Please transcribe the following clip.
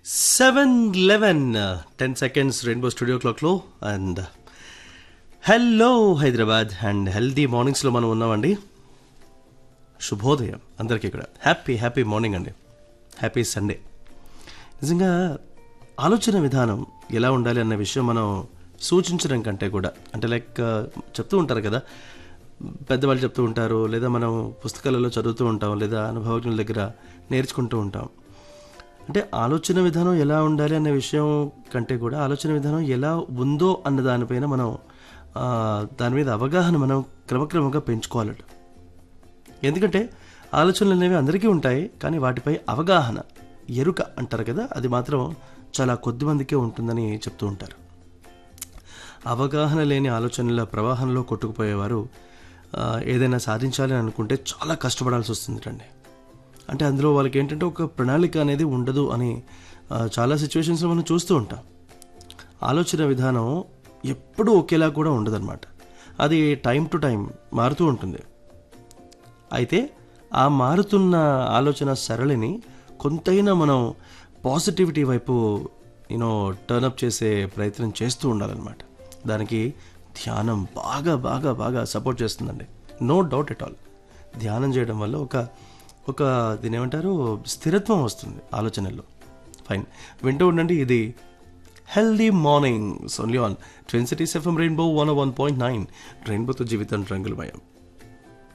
seven eleven ten seconds rainbow studio క్లాక్లో and hello Hyderabad and healthy మార్నింగ్స్లో మనం ఉన్నామండి శుభోదయం అందరికీ కూడా హ్యాపీ హ్యాపీ మార్నింగ్ అండి హ్యాపీ సండే నిజంగా ఆలోచన విధానం ఎలా ఉండాలి అన్న విషయం మనం సూచించడం కంటే కూడా అంటే లైక్ చెప్తూ ఉంటారు కదా పెద్దవాళ్ళు చెప్తూ ఉంటారు లేదా మనం పుస్తకాలలో చదువుతూ ఉంటాం లేదా అనుభవజ్ఞుల దగ్గర నేర్చుకుంటూ ఉంటాం అంటే ఆలోచన విధానం ఎలా ఉండాలి అనే విషయం కంటే కూడా ఆలోచన విధానం ఎలా ఉందో అన్న దానిపైన మనం ఆ, దాని మీద అవగాహన మనం క్రమక్రమంగా పెంచుకోవాలట ఎందుకంటే ఆలోచనలు అనేవి అందరికీ ఉంటాయి కానీ వాటిపై అవగాహన ఎరుక అంటారు కదా అది మాత్రం చాలా కొద్ది మందికే ఉంటుందని చెప్తూ ఉంటారు అవగాహన లేని ఆలోచనల ప్రవాహంలో కొట్టుకుపోయేవారు ఆ, ఏదైనా సాధించాలి అని అనుకుంటే చాలా కష్టపడాల్సి వస్తుందండి అంటే అందులో వాళ్ళకి ఏంటంటే ఒక ప్రణాళిక అనేది ఉండదు అని ఆ, చాలా సిచ్యువేషన్స్లో మనం చూస్తూ ఉంటాం ఆలోచన విధానం ఎప్పుడూ ఒకేలా కూడా ఉండదన్నమాట అది టైం టు టైం మారుతూ ఉంటుంది అయితే ఆ మారుతున్న ఆలోచన సరళిని కొంతైనా మనం పాజిటివిటీ వైపు యూనో టర్నప్ చేసే ప్రయత్నం చేస్తూ ఉండాలన్నమాట దానికి ధ్యానం బాగా బాగా బాగా సపోర్ట్ చేస్తుందండి నో డౌట్ ఎట్ ఆల్ ధ్యానం చేయడం వల్ల ఒక ఒక దీని ఏమంటారు స్థిరత్వం వస్తుంది ఆలోచనల్లో ఫైన్ వింటూ ఉండండి ఇది healthy mornings only on twin cities FM rainbow one one point nine రెయిన్బోతో జీవితం రంగులమయం